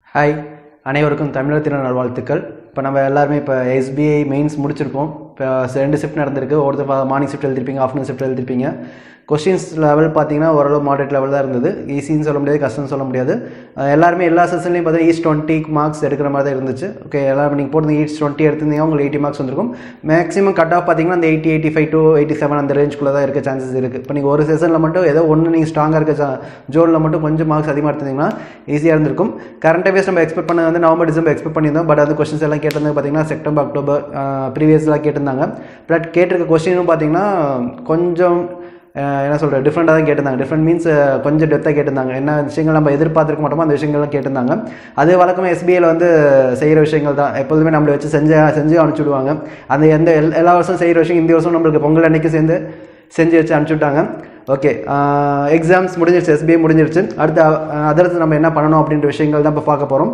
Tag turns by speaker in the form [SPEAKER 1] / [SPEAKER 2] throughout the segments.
[SPEAKER 1] hi அனைவருக்கும் தமிழர் தின நல்வாழ்த்துக்கள் இப்போ நம்ம எல்லாருமே இப்போ எஸ்பிஐ மெயின்ஸ் முடிச்சிருப்போம் இப்போ ரெண்டு ஷிஃப்ட் நடந்திருக்கு ஒருத்தர் மார்னிங் ஷிஃப்ட் எழுதிருப்பீங்க ஆஃப்டர்நூன் ஷிஃப்ட் எழுதிருப்பீங்க கொஸ்டின்ஸ் லெவல் பார்த்தீங்கன்னா ஓரளவு மாடரேட் லெவல் தான் இருந்தது ஈஸின்னு சொல்ல முடியாது கஷ்டம்னு சொல்ல முடியாது அஹ் எல்லாருமே எல்லா செஷன்லையும் பார்த்தீங்கன்னா ஈஸ்ட் டுவெண்ட்டி மார்க்ஸ் எடுக்கிற மாதிரி தான் இருந்துச்சு ஓகே எல்லாரும் நீங்கள் போட்டு ஈஸ்ட் டுவெண்ட்டி எடுத்திருந்தீங்க உங்களுக்கு எயிட்டி மார்க்ஸ் வந்திருக்கும் மேக்ஸிமம் கட் ஆஃப் பார்த்தீங்கன்னா அந்த eighty eighty five to eighty seven அந்த ரேஞ்சுக்குள்ளே தான் இருக்க சான்சஸ் இருக்குது இப்போ நீங்கள் ஒரு செஷனில் மட்டும் ஏதோ ஒன்று நீங்கள் ஸ்ட்ராங்காக இருக்க ஜோனில் மட்டும் கொஞ்சம் மார்க்ஸ் அதிகமாக எடுத்திருந்தீங்கன்னா ஈஸியாக இருந்திருக்கும் கரண்ட் அஃபேர்ஸ் நம்ம எக்ஸ்பெக்ட் பண்ண வந்து நவம்பர் டிசம்பர் எக்ஸ்பெக்ட் பண்ணியிருந்தோம் பட் அது கொஸ்டின்ஸ் எல்லாம் கேட்டிருந்தது பார்த்தீங்கன்னா செப்டம்பர் அக்டோபர் ப்ரீவியஸ்லாம் கேட்டிருந்தாங்க பட் கேட்டிருக்க கொஸ்டினும் பார்த்தீங்கன்னா கொஞ்சம் அஹ் என்ன சொல்கிறது டிஃப்ரெண்ட்டாக தான் கேட்டிருந்தாங்க டிஃப்ரெண்ட் மீன்ஸ் கொஞ்சம் டெப்த்தாக கேட்டிருந்தாங்க என்ன விஷயங்கள் நம்ம எதிர்பார்த்துருக்க மாட்டோமோ அந்த விஷயங்கள்லாம் கேட்டிருந்தாங்க அது வழக்கமாக எஸ்பிஐயில் வந்து செய்கிற விஷயங்கள் தான் எப்போதுமே நம்மளை வச்சு செஞ்சு செஞ்சு அனுப்பிச்சி விடுவாங்க அந்த எந்த எல் எல்லா வருஷம் செய்கிற விஷயம் இந்த வருஷம் நம்மளுக்கு பொங்கல் அன்னைக்கு சேர்ந்து செஞ்சு வச்சு அனுப்பிச்சி விட்டாங்க ஓகே எக்ஸாம்ஸ் முடிஞ்சிருச்சு எஸ்பிஐ முடிஞ்சிருச்சு அடுத்து அதர்ஸ் நம்ம என்ன பண்ணணும் அப்படின்ற விஷயங்கள் தான் இப்போ பார்க்க போகிறோம்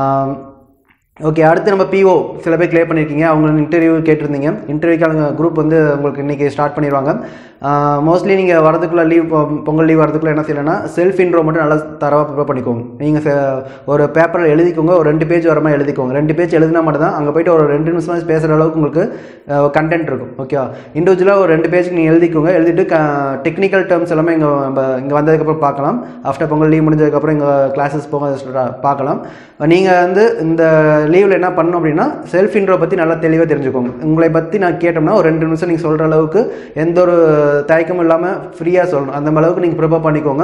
[SPEAKER 1] ஓகே அடுத்து நம்ம பிஓ சில பேர் கிளியர் பண்ணியிருக்கீங்க அவங்க இன்டர்வியூ கேட்டிருந்தீங்க இன்டர்வியூக்கான குரூப் வந்து உங்களுக்கு இன்றைக்கி ஸ்டார்ட் பண்ணிடுவாங்க மோஸ்ட்லி நீங்கள் வரதுக்குள்ளே லீவ் பொங்கல் லீவ் வரதுக்குள்ளே என்ன செய்யலைன்னா செல்ஃப் இன்ட்ரோ மட்டும் நல்லா தரவாக ப்ரிப்பேர் பண்ணிக்கோங்க நீங்கள் ஒரு பேப்பரில் எழுதிக்கோங்க ஒரு ரெண்டு பேஜ் வர மாதிரி எழுதிக்கோங்க ரெண்டு பேஜ் எழுதினா மட்டும் தான் அங்கே போயிட்டு ஒரு ரெண்டு நிமிஷம் பேசுகிற அளவுக்கு உங்களுக்கு கண்டென்ட் இருக்கும் ஓகே இண்டிவிஜுவலாக ஒரு ரெண்டு பேஜுக்கு நீங்கள் எழுதிக்கோங்க எழுதிட்டு டெக்னிக்கல் டேர்ம்ஸ் எல்லாமே இங்கே நம்ம இங்கே வந்ததுக்கப்புறம் பார்க்கலாம் ஆஃப்டர் பொங்கல் லீவ் முடிஞ்சதுக்கப்புறம் இங்கே கிளாஸஸ் போக பார்க்கலாம் நீங்கள் வந்து இந்த லீவில் என்ன பண்ணணும் அப்படின்னா செல்ஃப் இன்ட்ரோ பற்றி நல்லா தெளிவாக தெரிஞ்சுக்கோங்க உங்களை பற்றி நான் கேட்டோம்னா ஒரு ரெண்டு நிமிஷம் நீங்கள் சொல்கிற அளவுக்கு எந்த ஒரு தயக்கமும் இல்லாமல் ஃப்ரீயாக சொல்லணும் அந்த அளவுக்கு நீங்கள் ப்ரிப்பேர் பண்ணிக்கோங்க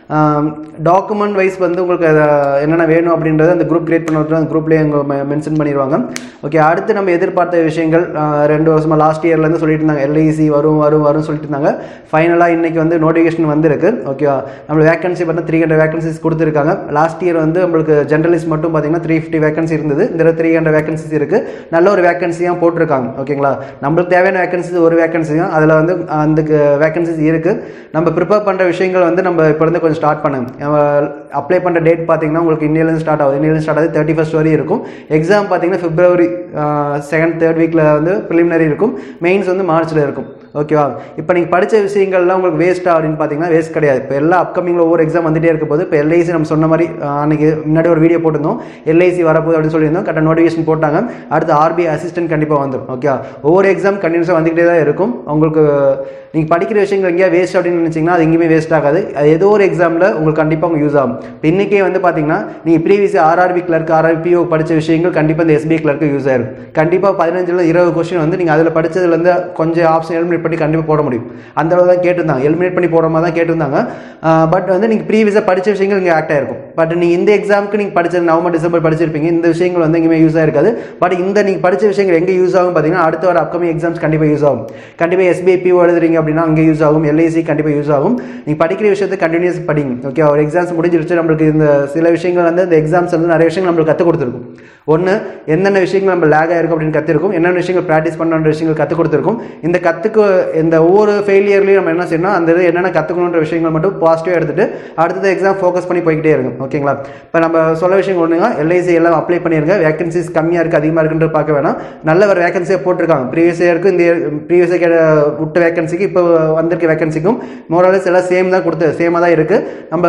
[SPEAKER 1] டாக்குமெண்ட் வைஸ் வந்து உங்களுக்கு என்னென்ன வேணும் அப்படின்றத அந்த குரூப் கிரியேட் பண்ணுறது அந்த குரூப்லேயே இங்கே மென்ஷன் பண்ணிடுவாங்க ஓகே அடுத்து நம்ம எதிர்பார்த்த விஷயங்கள் ரெண்டு வருஷமாக லாஸ்ட் இயர்லேருந்து சொல்லிட்டு இருந்தாங்க எல்ஐசி வரும் வரும் வரும்னு சொல்லிட்டு இருந்தாங்க ஃபைனலாக இன்றைக்கி வந்து நோட்டிஃபிகேஷன் வந்திருக்கு ஓகே நம்மளுக்கு வேகன்சி பார்த்தா த்ரீ ஹண்ட்ரட் வேகன்சிஸ் கொடுத்துருக்காங்க லாஸ்ட் இயர் வந்து நம்மளுக்கு ஜென்ரலிஸ்ட் மட்டும் பார்த்தீங்கன்னா த்ரீ ஃபிஃப்டி வேகன்சி இருந்தது இந்த த்ரீ ஹண்ட்ரட் வேகன்சிஸ் இருக்குது நல்ல ஒரு வேகன்சியாக போட்டிருக்காங்க ஓகேங்களா நம்மளுக்கு தேவையான வேகன்சிஸ் ஒரு வேகன்சியும் அதில் வந்து அந்த வேகன்சிஸ் இருக்குது நம்ம ப்ரிப்பேர் பண்ணுற விஷயங்கள் வந்து நம்ம இப்போ இருந்து கொஞ்சம் ஸ்டார்ட் பண்ணுங்க அப்ளை பண்ணுற டேட் பார்த்தீங்கன்னா உங்களுக்கு இன்னிலேருந்து ஸ்டார்ட் ஆகுது இன்னிலேருந்து ஸ்டார்ட் ஆகுது தேர்ட்டி ஃபஸ்ட் வரையும் இருக்கும் எக்ஸாம் பார்த்தீங்கன்னா பிப்ரவரி செகண்ட் தேர்ட் வீக்கில் வந்து ப்ரிலிமினரி இருக்கும் மெயின்ஸ் வந்து மார்ச்சில் இருக்கும் ஓகேவா இப்போ நீங்கள் படித்த விஷயங்கள்லாம் உங்களுக்கு வேஸ்ட்டா அப்படின்னு பார்த்தீங்கன்னா வேஸ்ட் கிடையாது இப்போ எல்லா அப்கமிங்கில் ஒவ்வொரு எக்ஸாம் வந்துட்டே இருக்க போது இப்போ எல்ஐசி நம்ம சொன்ன மாதிரி அன்றைக்கி முன்னாடி ஒரு வீடியோ போட்டிருந்தோம் எல்ஐசி வரப்போகுது அப்படின்னு சொல்லியிருந்தோம் கரெக்டாக நோட்டிஃபிகேஷன் போட்டாங்க அடுத்து ஆர்பிஐ அசிஸ்டன்ட் கண்டிப்பாக வந்துடும் ஓகே ஒவ்வொரு எக்ஸாம் கண்டினியூஸாக வந்துக்கிட்டே தான் இருக்கும் உங்களுக்கு நீங்கள் படிக்கிற விஷயங்கள் எங்கேயா வேஸ்ட் அப்படின்னு நினச்சிங்கன்னா அது எங்கேயுமே வேஸ்ட் ஆகாது அது ஏதோ ஒரு எக்ஸாமில் உங்களுக்கு கண்டிப்பாக உங்களுக்கு யூஸ் ஆகும் இப்போ இன்றைக்கே வந்து பார்த்தீங்கன்னா நீங்கள் ப்ரீவியஸ் ஆர்ஆர்பி கிளர்க் ஆர்ஆர்பிஓ படித்த விஷயங்கள் கண்டிப்பாக இந்த எஸ்பிஐ கிளர்க்கு யூஸ் ஆயிரும் கண்டிப்பாக பதினஞ்சில் இருபது கொஸ்டின் வந்து நீங்கள் அதில் படித்ததுலேருந்து கொஞ்சம் ஆப்ஷன் எலிமினேட் பண்ணி கண்டிப்பாக போட முடியும் அந்த அளவு தான் கேட்டிருந்தாங்க எலிமினேட் பண்ணி போடுற மாதிரி தான் கேட்டிருந்தாங்க பட் வந்து நீங்கள் ப்ரீவியஸாக படித்த விஷயங்கள் இங்கே ஆக்ட் ஆயிருக்கும் பட் நீங்கள் இந்த எக்ஸாமுக்கு நீங்கள் படிச்சது நவம்பர் டிசம்பர் படிச்சிருப்பீங்க இந்த விஷயங்கள் வந்து எங்கேயுமே யூஸ் ஆயிருக்காது பட் இந்த நீங்கள் படித்த விஷயங்கள் எங்கே யூஸ் ஆகும் பார்த்தீங்கன்னா அடுத்த வர அப்கமிங் எக்ஸாம்ஸ் கண்டிப்பாக யூஸ் ஆகும் கண்டிப்பாக எஸ்பிஐ பிஓ எழுதுறீங்க அப்படின்னா அங்கே யூஸ் ஆகும் எல்ஐசி கண்டிப்பாக யூஸ் ஆகும் நீங்கள் படிக்கிற விஷயத்தை கண்டினியூஸ் படிங்க ஓகே ஒரு எக்ஸாம்ஸ் முடிஞ்சிருச்சு நம்மளுக்கு இந்த சில விஷயங்கள் வந்து இந்த எக்ஸாம்ஸ் வந்து நிறைய விஷயங்கள் நம்மளுக்கு கற்றுக் கொடுத்துருக்கும் ஒன்று என்னென்ன விஷயங்கள் நம்ம லேக் ஆயிருக்கும் அப்படின்னு கற்றுருக்கும் என்னென்ன விஷயங்கள் ப்ராக்டிஸ் பண்ணுற விஷயங்கள் கற்றுக் கொடுத்துருக்கும் இந்த கற்றுக்கு இந்த ஒவ்வொரு ஃபெயிலியர்லையும் நம்ம என்ன செய்யணும் அந்த இது என்னென்ன கற்றுக்கணுன்ற விஷயங்கள் மட்டும் பாசிட்டிவாக எடுத்துட்டு அடுத்தது எக்ஸாம் ஃபோக்கஸ் பண்ணி போய்கிட்டே இருக்கும் ஓகேங்களா இப்போ நம்ம சொல்ல விஷயம் ஒன்றுங்க எல்ஐசி எல்லாம் அப்ளை பண்ணிருங்க வேகன்சிஸ் கம்மியாக இருக்குது அதிகமாக இருக்குன்றது பார்க்க வேணாம் நல்ல ஒரு வேகன்சியை போட்டிருக்காங்க ப்ரீவியஸ் இயருக்கு இந்த ப்ரீவியஸ் இயர் விட்ட வேகன்சிக்கு இப்போ வந்திருக்க வேகன்சிக்கும் மோரலஸ் எல்லாம் சேம் தான் கொடுத்து சேமாக தான் இருக்குது நம்ம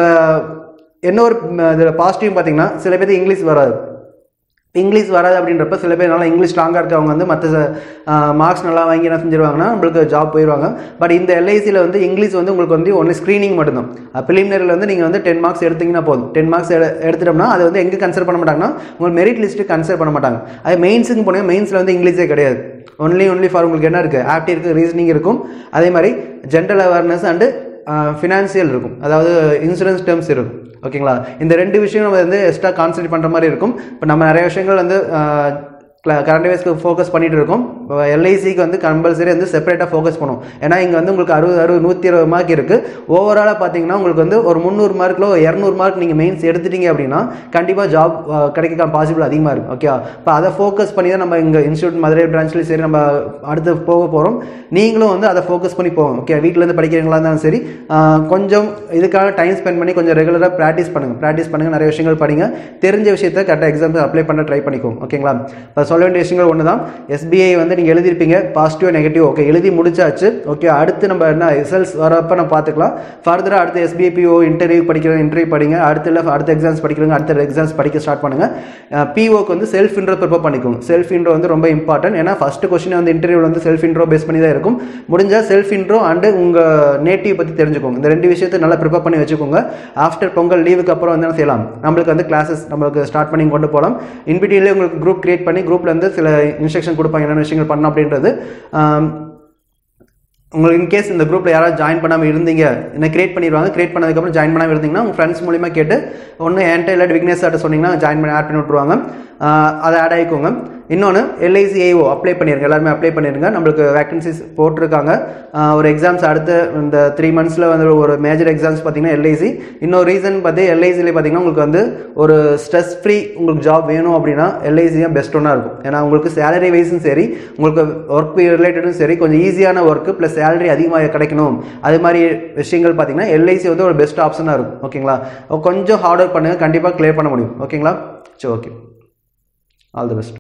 [SPEAKER 1] என்ன ஒரு இதில் பாசிட்டிவ் பார்த்தீங்கன்னா சில பேருக்கு இங்கிலீஷ் வராது இங்கிலீஷ் வராது அப்படின்றப்ப சில பேர் நல்லா இங்கிலீஷ் ஸ்ட்ராங்காக இருக்கவங்க வந்து மற்ற மார்க்ஸ் நல்லா வாங்கி என்ன செஞ்சிருவாங்கன்னா நம்மளுக்கு ஜாப் போயிடுவாங்க பட் இந்த எல்ஐசியில் வந்து இங்கிலீஷ் வந்து உங்களுக்கு வந்து ஒன்லி ஸ்க்ரீனிங் மட்டும்தான் ப்ரிலிமினரியில் வந்து நீங்கள் வந்து டென் மார்க்ஸ் எடுத்தீங்கன்னா போதும் டென் மார்க்ஸ் எடு எடுத்துட்டோம்னா அது வந்து எங்கே கன்சிடர் பண்ண மாட்டாங்கன்னா உங்களுக்கு மெரிட் லிஸ்ட்டு கன்சிடர் பண்ண மாட்டாங்க அது மெயின்ஸுக்கு போனீங்க மெயின்ஸில் வந்து இங்கிலீஷே கிடையாது ஒன்லி ஒன்லி ஃபார் உங்களுக்கு என்ன இருக்குது ஆப்டி இருக்குது ரீசனிங் இருக்கும் அதே மாதிரி ஜென்ரல் அவேர்னஸ் அண்டு ஃபினான்சியல் இருக்கும் அதாவது இன்சூரன்ஸ் டேர்ம்ஸ் இருக்கும் ஓகேங்களா இந்த ரெண்டு விஷயம் நம்ம வந்து எக்ஸ்ட்ரா கான்சன்ட்ரேட் பண்ணுற மாதிரி இருக்கும் இப்போ நம்ம நிறைய விஷயங்கள் வந்து கரண்ட் அஃபேர்ஸ்க்கு ஃபோக்கஸ் பண்ணிட்டு இருக்கோம் எல்ஐசிக்கு வந்து கம்பல்சரி வந்து செப்பரேட்டாக ஃபோக்கஸ் பண்ணும் ஏன்னா இங்கே வந்து உங்களுக்கு அறுபது அறுபது நூற்றி இருபது மார்க் இருக்குது ஓவராலாக பார்த்தீங்கன்னா உங்களுக்கு வந்து ஒரு முந்நூறு மார்க்கில் இரநூறு மார்க் நீங்கள் மெயின்ஸ் எடுத்துட்டீங்க அப்படின்னா கண்டிப்பாக ஜாப் கிடைக்க பாசிபிள் அதிகமாக இருக்கும் ஓகே இப்போ அதை ஃபோக்கஸ் பண்ணி தான் நம்ம இங்கே இன்ஸ்டியூட் மதுரை பிரான்ச்லேயும் சரி நம்ம அடுத்து போக போகிறோம் நீங்களும் வந்து அதை ஃபோக்கஸ் பண்ணி போவோம் ஓகே வீட்டிலேருந்து படிக்கிறீங்களா இருந்தாலும் சரி கொஞ்சம் இதுக்காக டைம் ஸ்பெண்ட் பண்ணி கொஞ்சம் ரெகுலராக ப்ராக்டிஸ் பண்ணுங்கள் ப்ராக்டிஸ் பண்ணுங்கள் நிறைய விஷயங்கள் படிங்க தெரிஞ்ச விஷயத்த கரெக்டாக எக்ஸாம்ஸ் அப்ளை பண்ண ட்ரை பண்ணிக்கோங்க ஓகேங்களா இப்போ சொல்ல வேண்டிய விஷயங்கள் ஒன்று தான் எஸ்பிஐ வந்து நீங்கள் எழுதிருப்பீங்க பாசிட்டிவ் நெகட்டிவ் ஓகே எழுதி முடிச்சாச்சு ஓகே அடுத்து நம்ம என்ன ரிசல்ட்ஸ் வரப்போ நம்ம பார்த்துக்கலாம் ஃபர்தராக அடுத்து எஸ்பிஐபிஓ இன்டர்வியூ படிக்கிற இன்டர்வியூ படிங்க அடுத்த இல்லை அடுத்த எக்ஸாம்ஸ் படிக்கிறவங்க அடுத்த எக்ஸாம்ஸ் படிக்க ஸ்டார்ட் பண்ணுங்க பிஓக்கு வந்து செல்ஃப் இன்ட்ரோ ப்ரிப்பேர் பண்ணிக்கோங்க செல்ஃப் இன்ட்ரோ வந்து ரொம்ப இம்பார்ட்டன்ட் ஏன்னா ஃபர்ஸ்ட் கொஸ்டின் வந்து இன்டர்வியூவில் வந்து செல்ஃப் இன்ட்ரோ பேஸ் பண்ணி தான் இருக்கும் முடிஞ்சால் செல்ஃப் இன்ட்ரோ அண்டு உங்கள் நேட்டிவ் பற்றி தெரிஞ்சுக்கோங்க இந்த ரெண்டு விஷயத்தை நல்லா ப்ரிப்பேர் பண்ணி வச்சுக்கோங்க ஆஃப்டர் பொங்கல் லீவுக்கு அப்புறம் வந்து என்ன செய்யலாம் நம்மளுக்கு வந்து கிளாஸஸ் நம்மளுக்கு ஸ்டார்ட் பண்ணி கொண்டு போகலாம் இன்பிடியிலே உங்களுக்கு குரூப் கிரியேட் பண்ணி குரூப்பில் வந்து சில இன்ஸ்ட்ரக்ஷன் கொடுப்பாங்க என்னென்ன விஷயங்கள் பண்ணணும் அப்படின்றது ஆம், உங்களுக்கு இன்கேஸ் இந்த குரூப்பில் யாராவது ஜாயின் பண்ணாமல் இருந்தீங்க என்ன கிரியேட் பண்ணிடுவாங்க கிரியேட் பண்ணதுக்கப்புறம் ஜாயின் பண்ணாமல் இருந்தீங்கன்னா உங்கள் ஃப்ரெண்ட்ஸ் மூலிமா கேட்டு ஒன்று என்கிட்ட இல்லாட்டி விக்னேஸ் ஆட்ட சொன்னீங்கன்னா ஜாயின் பண்ணி ஆட் பண்ணி விட்ருவாங்க ஆஹ் அதை ஆட் ஆகிக்கோங்க இன்னொன்று எல்ஐசிஐஓ அப்ளை பண்ணிருங்க எல்லாருமே அப்ளை பண்ணிருங்க நம்மளுக்கு வேகன்சிஸ் போட்டிருக்காங்க ஆஹ் ஒரு எக்ஸாம்ஸ் அடுத்த இந்த த்ரீ மந்த்ஸில் வந்து ஒரு மேஜர் எக்ஸாம்ஸ் பார்த்தீங்கன்னா எல்ஐசி இன்னொரு ரீசன் பார்த்து எல்ஐசியில் பார்த்தீங்கன்னா உங்களுக்கு வந்து ஒரு ஸ்ட்ரெஸ் ஃப்ரீ உங்களுக்கு ஜாப் வேணும் அப்படின்னா எல்ஐசி தான் பெஸ்ட் ஒன்றா இருக்கும் ஏன்னா உங்களுக்கு சேலரி வைஸும் சரி உங்களுக்கு ஒர்க் ரிலேட்டடும் சரி கொஞ்சம் ஈஸியான ஒர்க்கு ப்ளஸ் சேலரி அதிகமாக கிடைக்கணும் அது மாதிரி விஷயங்கள் பார்த்தீங்கன்னா எல்ஐசி வந்து ஒரு பெஸ்ட் ஆப்ஷனாக இருக்கும் ஓகேங்களா கொஞ்சம் ஹார்ட் ஒர்க் பண்ணுங்கள் கண்டிப்பாக கிளியர் பண்ண முடியும் ஓகேங்களா சரி ஓகே ஆல் தி பெஸ்ட்